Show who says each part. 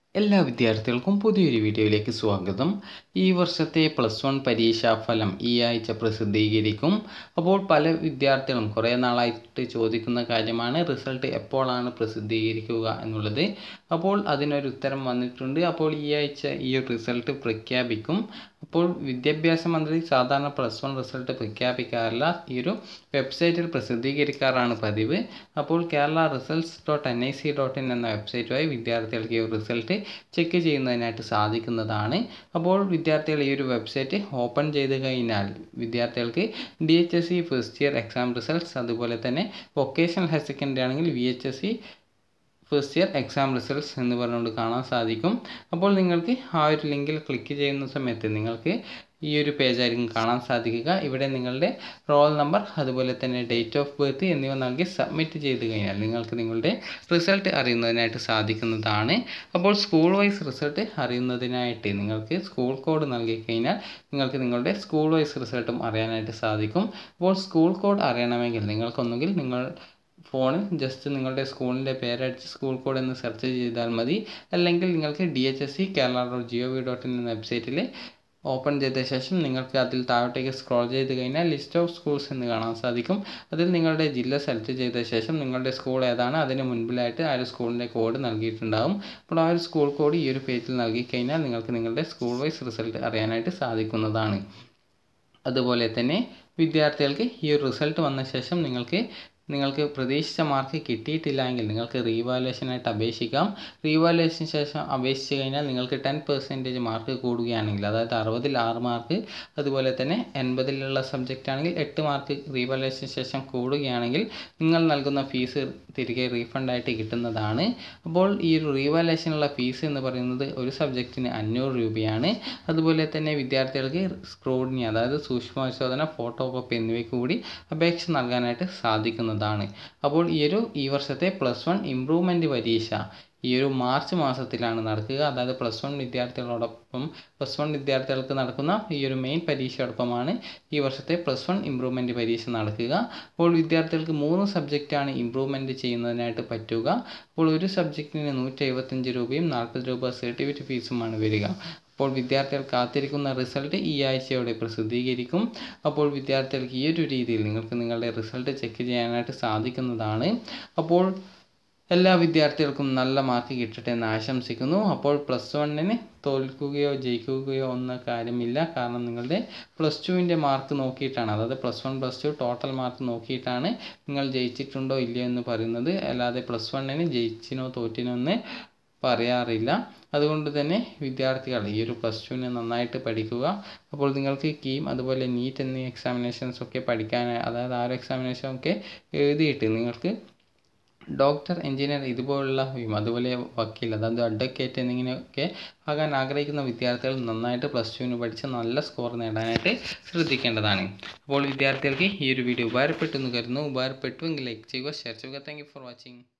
Speaker 1: എല്ലാ വിദ്യാർത്ഥികൾക്കും പുതിയൊരു വീഡിയോയിലേക്ക് സ്വാഗതം ഈ വർഷത്തെ പ്ലസ് വൺ പരീക്ഷാഫലം ഈ ആഴ്ച പ്രസിദ്ധീകരിക്കും അപ്പോൾ പല വിദ്യാർത്ഥികളും കുറേ നാളായിട്ട് ചോദിക്കുന്ന കാര്യമാണ് റിസൾട്ട് എപ്പോഴാണ് പ്രസിദ്ധീകരിക്കുക എന്നുള്ളത് അപ്പോൾ അതിനൊരു ഉത്തരം വന്നിട്ടുണ്ട് അപ്പോൾ ഈ ആഴ്ച ഈ റിസൾട്ട് പ്രഖ്യാപിക്കും അപ്പോൾ വിദ്യാഭ്യാസ മന്ത്രി സാധാരണ പ്ലസ് വൺ റിസൾട്ട് പ്രഖ്യാപിക്കാറില്ല ഈ ഒരു വെബ്സൈറ്റിൽ പ്രസിദ്ധീകരിക്കാറാണ് പതിവ് അപ്പോൾ Kerala results dot N I C dot in എന്ന വെബ്സൈറ്റുമായി വിദ്യാർത്ഥികൾക്ക് ഈ റിസൾട്ട് ചെക്ക് ചെയ്യുന്നതിനായിട്ട് സാധിക്കുന്നതാണ് അപ്പോൾ വിദ്യാർത്ഥികൾ ഈ ഒരു വെബ്സൈറ്റ് ഓപ്പൺ ചെയ്ത് കഴിഞ്ഞാൽ വിദ്യാർത്ഥികൾക്ക് D H S C first year exam results അതുപോലെ തന്നെ വൊക്കേഷണൽ ഹയർ സെക്കൻഡറി ആണെങ്കിൽ V H S C first year exam results എന്ന് പറഞ്ഞുകൊണ്ട് കാണാൻ സാധിക്കും അപ്പോൾ നിങ്ങൾക്ക് ആ ഒരു ലിങ്കിൽ ക്ലിക്ക് ചെയ്യുന്ന സമയത്ത് നിങ്ങൾക്ക് ഈ ഒരു പേജായിരിക്കും കാണാൻ സാധിക്കുക ഇവിടെ നിങ്ങളുടെ റോൾ നമ്പർ അതുപോലെ തന്നെ ഡേറ്റ് ഓഫ് ബർത്ത് എന്നിവ നൽകി സബ്മിറ്റ് ചെയ്ത് കഴിഞ്ഞാൽ നിങ്ങൾക്ക് നിങ്ങളുടെ റിസൾട്ട് അറിയുന്നതിനായിട്ട് സാധിക്കുന്നതാണ് അപ്പോൾ സ്കൂൾ വൈസ് റിസൾട്ട് അറിയുന്നതിനായിട്ട് നിങ്ങൾക്ക് സ്കൂൾ കോഡ് നൽകി കഴിഞ്ഞാൽ നിങ്ങൾക്ക് നിങ്ങളുടെ സ്കൂൾ വൈസ് റിസൾട്ടും അറിയാനായിട്ട് സാധിക്കും അപ്പോൾ സ്കൂൾ കോഡ് അറിയണമെങ്കിൽ നിങ്ങൾക്കൊന്നുകിൽ നിങ്ങൾ ഫോണിൽ ജസ്റ്റ് നിങ്ങളുടെ സ്കൂളിൻ്റെ പേരടിച്ച് സ്കൂൾ കോഡ് എന്ന് സെർച്ച് ചെയ്താൽ മതി അല്ലെങ്കിൽ നിങ്ങൾക്ക് D H S C Kerala dot G O V dot in എന്ന വെബ്സൈറ്റിൽ ഓപ്പൺ ചെയ്ത ശേഷം നിങ്ങൾക്ക് അതിൽ താഴോട്ടേക്ക് സ്ക്രോൾ ചെയ്ത് കഴിഞ്ഞാൽ ലിസ്റ്റ് ഓഫ് സ്കൂൾസ് എന്ന് കാണാൻ സാധിക്കും അതിൽ നിങ്ങളുടെ ജില്ല സെലക്ട് ചെയ്ത ശേഷം നിങ്ങളുടെ സ്കൂൾ ഏതാണ് അതിന് മുൻപിലായിട്ട് ആ ഒരു സ്കൂളിൻ്റെ കോഡ് നൽകിയിട്ടുണ്ടാകും അപ്പോൾ ആ ഒരു സ്കൂൾ കോഡ് ഈ ഒരു പേജിൽ നൽകി കഴിഞ്ഞാൽ നിങ്ങൾക്ക് നിങ്ങളുടെ സ്കൂൾ വൈസ് റിസൾട്ട് അറിയാനായിട്ട് സാധിക്കുന്നതാണ് അതുപോലെ തന്നെ വിദ്യാർത്ഥികൾക്ക് ഈ ഒരു റിസൾട്ട് വന്ന ശേഷം നിങ്ങൾക്ക് നിങ്ങൾക്ക് പ്രതീക്ഷിച്ച മാർക്ക് കിട്ടിയിട്ടില്ല എങ്കിൽ നിങ്ങൾക്ക് റീവാലുവേഷനായിട്ട് അപേക്ഷിക്കാം റീവാലുവേഷന് ശേഷം അപേക്ഷിച്ച് കഴിഞ്ഞാൽ നിങ്ങൾക്ക് ടെൻ പെർസെൻറ്റേജ് മാർക്ക് കൂടുകയാണെങ്കിൽ അതായത് അറുപതിൽ ആറ് മാർക്ക് അതുപോലെ തന്നെ എൺപതിലുള്ള സബ്ജക്റ്റ് ആണെങ്കിൽ എട്ട് മാർക്ക് റീവാലുവേഷന് ശേഷം കൂടുകയാണെങ്കിൽ നിങ്ങൾ നൽകുന്ന ഫീസ് തിരികെ റീഫണ്ടായിട്ട് കിട്ടുന്നതാണ് അപ്പോൾ ഈ ഒരു റീവാലുവേഷനുള്ള ഫീസ് എന്ന് പറയുന്നത് ഒരു സബ്ജക്റ്റിന് അഞ്ഞൂറ് രൂപയാണ് അതുപോലെ തന്നെ വിദ്യാർത്ഥികൾക്ക് സ്ക്രൂഡിനി അതായത് സൂക്ഷ്മ പരിശോധന ഫോട്ടോ കോപ്പി എന്നിവയ്ക്ക് കൂടി അപേക്ഷ നൽകാനായിട്ട് സാധിക്കുന്നതാണ് അപ്പോൾ ഈ ഒരു ഈ വർഷത്തെ പ്ലസ് വൺ ഇമ്പ്രൂവ്മെൻ്റ് പരീക്ഷ ഈ ഒരു മാർച്ച് മാസത്തിലാണ് നടക്കുക അതായത് പ്ലസ് വൺ വിദ്യാർത്ഥികളോടൊപ്പം പ്ലസ് വൺ വിദ്യാർത്ഥികൾക്ക് നടക്കുന്ന ഈ ഒരു മെയിൻ പരീക്ഷയോടൊപ്പമാണ് ഈ വർഷത്തെ പ്ലസ് വൺ ഇമ്പ്രൂവ്മെൻറ്റ് പരീക്ഷ നടക്കുക അപ്പോൾ വിദ്യാർത്ഥികൾക്ക് മൂന്ന് സബ്ജക്റ്റാണ് ഇമ്പ്രൂവ്മെൻറ്റ് ചെയ്യുന്നതിനായിട്ട് പറ്റുക അപ്പോൾ ഒരു സബ്ജക്റ്റിന് നൂറ്റി എഴുപത്തഞ്ച് രൂപയും നാൽപ്പത് രൂപ സർട്ടിഫിക്കറ്റ് ഫീസുമാണ് വരിക അപ്പോൾ വിദ്യാർത്ഥികൾ കാത്തിരിക്കുന്ന റിസൾട്ട് ഈ ആഴ്ചയോടെ പ്രസിദ്ധീകരിക്കും അപ്പോൾ വിദ്യാർത്ഥികൾക്ക് ഈ ഒരു രീതിയിൽ നിങ്ങൾക്ക് നിങ്ങളുടെ റിസൾട്ട് ചെക്ക് ചെയ്യാനായിട്ട് സാധിക്കുന്നതാണ് അപ്പോൾ എല്ലാ വിദ്യാർത്ഥികൾക്കും നല്ല മാർക്ക് കിട്ടട്ടെ എന്ന് ആശംസിക്കുന്നു അപ്പോൾ പ്ലസ് വണ്ണിന് തോൽക്കുകയോ ജയിക്കുകയോ ഒന്ന കാര്യമില്ല കാരണം നിങ്ങളുടെ പ്ലസ് ടുവിൻ്റെ മാർക്ക് നോക്കിയിട്ടാണ് അതായത് plus one plus two total mark നോക്കിയിട്ടാണ് നിങ്ങൾ ജയിച്ചിട്ടുണ്ടോ ഇല്ലയോ എന്ന് പറയുന്നത് അല്ലാതെ പ്ലസ് വണ്ണിന് ജയിച്ചിനോ തോറ്റിനോ എന്ന് പറയാറില്ല അതുകൊണ്ട് തന്നെ വിദ്യാർത്ഥികൾ ഈ ഒരു പ്ലസ് ടുവിന് നന്നായിട്ട് പഠിക്കുക അപ്പോൾ നിങ്ങൾക്ക് കീം അതുപോലെ നീറ്റ് എന്നീ എക്സാമിനേഷൻസ് ഒക്കെ പഠിക്കാൻ അതായത് ആ ഒരു എക്സാമിനേഷൻ ഒക്കെ എഴുതിയിട്ട് നിങ്ങൾക്ക് ഡോക്ടർ എഞ്ചിനീയർ ഇതുപോലുള്ള അതുപോലെ വക്കീൽ അതായത് അഡ്വക്കേറ്റ് എന്നിങ്ങനെയൊക്കെ ആകാൻ ആഗ്രഹിക്കുന്ന വിദ്യാർത്ഥികൾ നന്നായിട്ട് പ്ലസ് ടുവിന് പഠിച്ച് നല്ല സ്കോർ നേടാനായിട്ട് ശ്രദ്ധിക്കേണ്ടതാണ് അപ്പോൾ വിദ്യാർത്ഥികൾക്ക് ഈ ഒരു വീഡിയോ ഉപകാരപ്പെട്ടു എന്ന് കരുതുന്നു ഉപകാരപ്പെട്ടുവെങ്കിൽ ലൈക്ക് ചെയ്യുക ഷെയർ ചെയ്യുക താങ്ക് ഫോർ വാച്ചിങ്